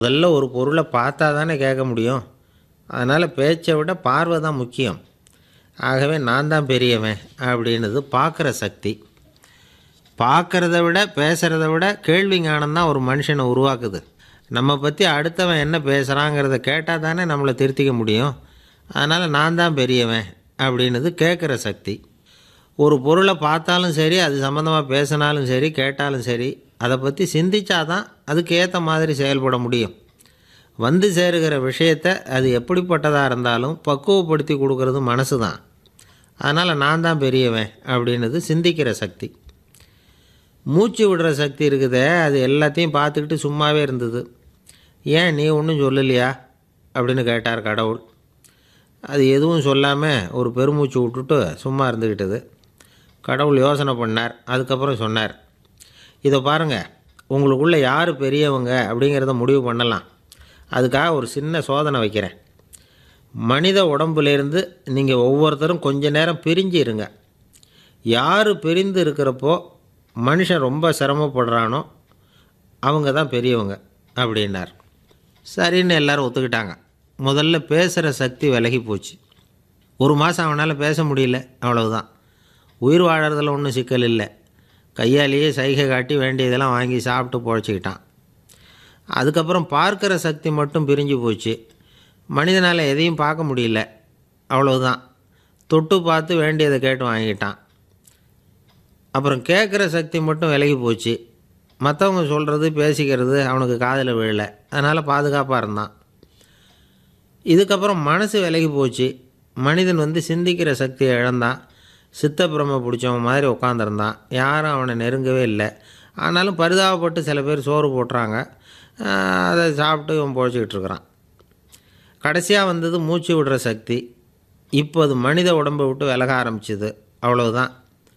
முதல்ல ஒரு பொருளை பார்த்தா தானே கேட்க முடியும் அதனால் பேச்சை விட பார்வை தான் முக்கியம் ஆகவே நான் தான் பெரியவன் அப்படின்றது பார்க்குற சக்தி பார்க்குறத விட பேசுகிறத விட கேள்வி ஞானம் தான் ஒரு மனுஷனை உருவாக்குது நம்ம பற்றி அடுத்தவன் என்ன பேசுகிறாங்கிறத கேட்டால் தானே நம்மளை திருத்திக்க முடியும் அதனால் நான் தான் பெரியவன் அப்படின்றது கேட்குற சக்தி ஒரு பொருளை பார்த்தாலும் சரி அது சம்மந்தமாக பேசினாலும் சரி கேட்டாலும் சரி அதை பற்றி சிந்திச்சாதான் அதுக்கு ஏற்ற மாதிரி செயல்பட முடியும் வந்து சேருகிற விஷயத்தை அது எப்படிப்பட்டதாக இருந்தாலும் பக்குவப்படுத்தி கொடுக்கறது மனசு தான் அதனால் நான் தான் பெரியவன் அப்படின்றது சிந்திக்கிற சக்தி மூச்சு விடுற சக்தி இருக்குதே அது எல்லாத்தையும் பார்த்துக்கிட்டு சும்மாவே இருந்தது ஏன் நீ ஒன்றும் சொல்லலையா அப்படின்னு கேட்டார் கடவுள் அது எதுவும் சொல்லாமல் ஒரு பெருமூச்சு விட்டுட்டு சும்மா இருந்துக்கிட்டது கடவுள் யோசனை பண்ணார் அதுக்கப்புறம் சொன்னார் இதை பாருங்கள் உங்களுக்குள்ளே யார் பெரியவங்க அப்படிங்கிறத முடிவு பண்ணலாம் அதுக்காக ஒரு சின்ன சோதனை வைக்கிறேன் மனித உடம்புலேருந்து நீங்கள் ஒவ்வொருத்தரும் கொஞ்ச நேரம் பிரிஞ்சு இருங்க யார் பிரிந்து இருக்கிறப்போ மனுஷன் ரொம்ப சிரமப்படுறானோ அவங்க தான் பெரியவங்க அப்படின்னார் சரின்னு எல்லாரும் ஒத்துக்கிட்டாங்க முதல்ல பேசுகிற சக்தி விலகி போச்சு ஒரு மாதம் அவனால் பேச முடியல அவ்வளவுதான் உயிர் வாழறதுல ஒன்றும் சிக்கல் இல்லை கையாலேயே சைகை காட்டி வேண்டியதெல்லாம் வாங்கி சாப்பிட்டு பொழைச்சிக்கிட்டான் அதுக்கப்புறம் பார்க்குற சக்தி மட்டும் பிரிஞ்சு போச்சு மனிதனால் எதையும் பார்க்க முடியல அவ்வளவுதான் தொட்டு பார்த்து வேண்டியதை கேட்டு வாங்கிட்டான் அப்புறம் கேட்குற சக்தி மட்டும் விலகி போச்சு மற்றவங்க சொல்கிறது பேசிக்கிறது அவனுக்கு காதில் விழல அதனால் பாதுகாப்பாக இருந்தான் இதுக்கப்புறம் மனசு விலகி போச்சு மனிதன் வந்து சிந்திக்கிற சக்தியை இழந்தான் சித்தப்பிரம பிடிச்சவன் மாதிரி உட்காந்துருந்தான் யாரும் அவனை நெருங்கவே இல்லை ஆனாலும் பரிதாபப்பட்டு சில பேர் சோறு போட்டுறாங்க ஆஹ் அதை சாப்பிட்டு இவன் பொழைச்சிக்கிட்டு இருக்கிறான் கடைசியாக வந்தது மூச்சு விடுற சக்தி இப்போ அது மனித உடம்பை விட்டு விலக ஆரம்பிச்சுது அவ்வளவுதான்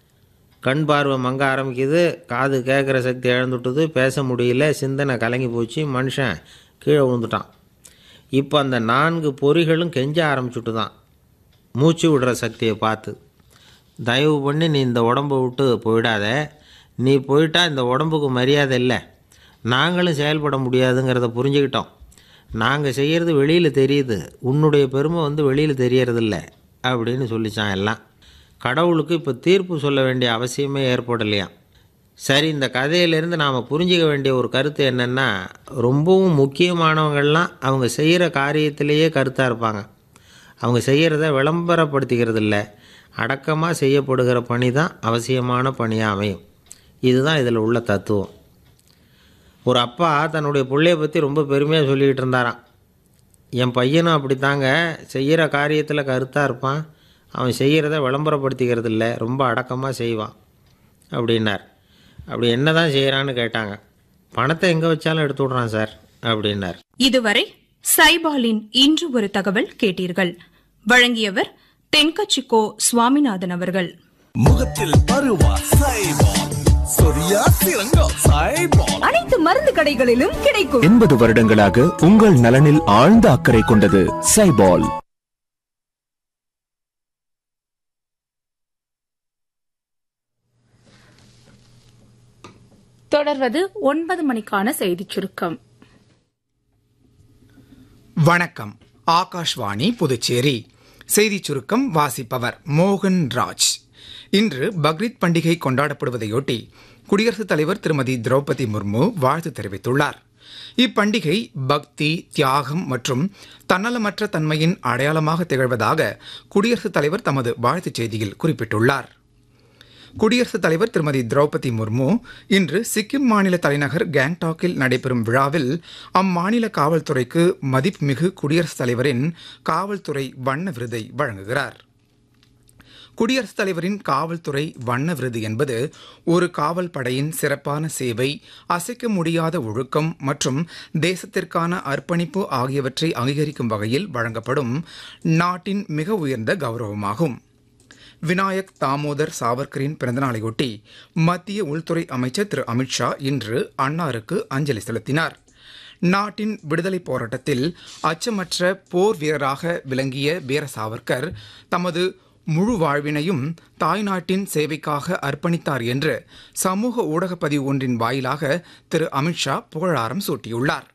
கண் பார்வை மங்க ஆரம்பிக்குது காது கேட்குற சக்தி இழந்துட்டுது பேச முடியல சிந்தனை கலங்கி போச்சு மனுஷன் கீழே விழுந்துட்டான் இப்போ அந்த நான்கு பொறிகளும் கெஞ்ச ஆரம்பிச்சுட்டு தான் மூச்சு விடுற சக்தியை பார்த்து தயவு பண்ணி நீ இந்த உடம்பை விட்டு போயிடாத நீ போயிட்டா இந்த உடம்புக்கு மரியாதை இல்லை நாங்களும் செயல்பட முடியாதுங்கிறத புரிஞ்சுக்கிட்டோம் நாங்கள் செய்கிறது வெளியில் தெரியுது உன்னுடைய பெருமை வந்து வெளியில் தெரியறதில்ல அப்படின்னு சொல்லிச்சான் எல்லாம் கடவுளுக்கு இப்போ தீர்ப்பு சொல்ல வேண்டிய அவசியமே ஏற்படலையாம் சரி இந்த கதையிலேருந்து நாம் புரிஞ்சிக்க வேண்டிய ஒரு கருத்து என்னென்னா ரொம்பவும் முக்கியமானவங்கள்லாம் அவங்க செய்கிற காரியத்திலேயே கருத்தாக இருப்பாங்க அவங்க செய்கிறத விளம்பரப்படுத்திக்கிறது இல்லை அடக்கமாக செய்யப்படுகிற பணி தான் அவசியமான பணியாக அமையும் இதுதான் இதில் உள்ள தத்துவம் ஒரு அப்பா தன்னுடைய பிள்ளைய பற்றி ரொம்ப பெருமையாக சொல்லிக்கிட்டு இருந்தாராம் என் பையனும் அப்படித்தாங்க செய்கிற காரியத்தில் கருத்தாக இருப்பான் அவன் செய்கிறத விளம்பரப்படுத்திக்கிறது இல்லை ரொம்ப அடக்கமாக செய்வான் அப்படின்னார் அப்படி என்ன தான் செய்கிறான்னு கேட்டாங்க பணத்தை எங்கே வச்சாலும் எடுத்து விட்றான் சார் அப்படின்னார் இதுவரை சைபாலின் இன்று ஒரு தகவல் கேட்டீர்கள் வழங்கியவர் தென்கச்சிக்கோ சுவாமிநாதன் அவர்கள் முகத்தில் பருவா சைபால் சொரியா சிறங்கா சைபால் அனைத்து மருந்து கடைகளிலும் கிடைக்கும் எண்பது வருடங்களாக உங்கள் நலனில் ஆழ்ந்த அக்கறை கொண்டது சைபால் தொடர்வது ஒன்பது மணிக்கான செய்திச் சுருக்கம் வணக்கம் ஆகாஷ்வாணி புதுச்சேரி செய்திச் சுருக்கம் வாசிப்பவர் மோகன் ராஜ் இன்று பக்ரீத் பண்டிகை கொண்டாடப்படுவதையொட்டி குடியரசுத் தலைவர் திருமதி திரௌபதி முர்மு வாழ்த்து தெரிவித்துள்ளார் இப்பண்டிகை பக்தி தியாகம் மற்றும் தன்னலமற்ற தன்மையின் அடையாளமாக திகழ்வதாக குடியரசுத் தலைவர் தமது வாழ்த்துச் செய்தியில் குறிப்பிட்டுள்ளார் குடியரசுத் தலைவர் திருமதி திரௌபதி முர்மு இன்று சிக்கிம் மாநில தலைநகர் கேங்டாக்கில் நடைபெறும் விழாவில் அம்மாநில காவல்துறைக்கு மதிப்புமிகு குடியரசுத் தலைவரின் காவல்துறை வண்ண விருதை வழங்குகிறார் குடியரசுத் தலைவரின் காவல்துறை வண்ண விருது என்பது ஒரு காவல் படையின் சிறப்பான சேவை அசைக்க முடியாத ஒழுக்கம் மற்றும் தேசத்திற்கான அர்ப்பணிப்பு ஆகியவற்றை அங்கீகரிக்கும் வகையில் வழங்கப்படும் நாட்டின் மிக உயர்ந்த கௌரவமாகும் வினாயக் தாமோதர் சாவர்கரின் பிறந்தநாளையொட்டி மத்திய உள்துறை அமைச்சர் திரு அமித்ஷா இன்று அன்னாருக்கு அஞ்சலி செலுத்தினார் நாட்டின் விடுதலைப் போராட்டத்தில் அச்சமற்ற போர் வீரராக விளங்கிய வீர சாவர்கர் தமது முழு வாழ்வினையும் தாய்நாட்டின் சேவைக்காக அர்ப்பணித்தார் என்று சமூக ஊடகப் பதிவு ஒன்றின் வாயிலாக திரு அமித்ஷா புகழாரம் சூட்டியுள்ளார்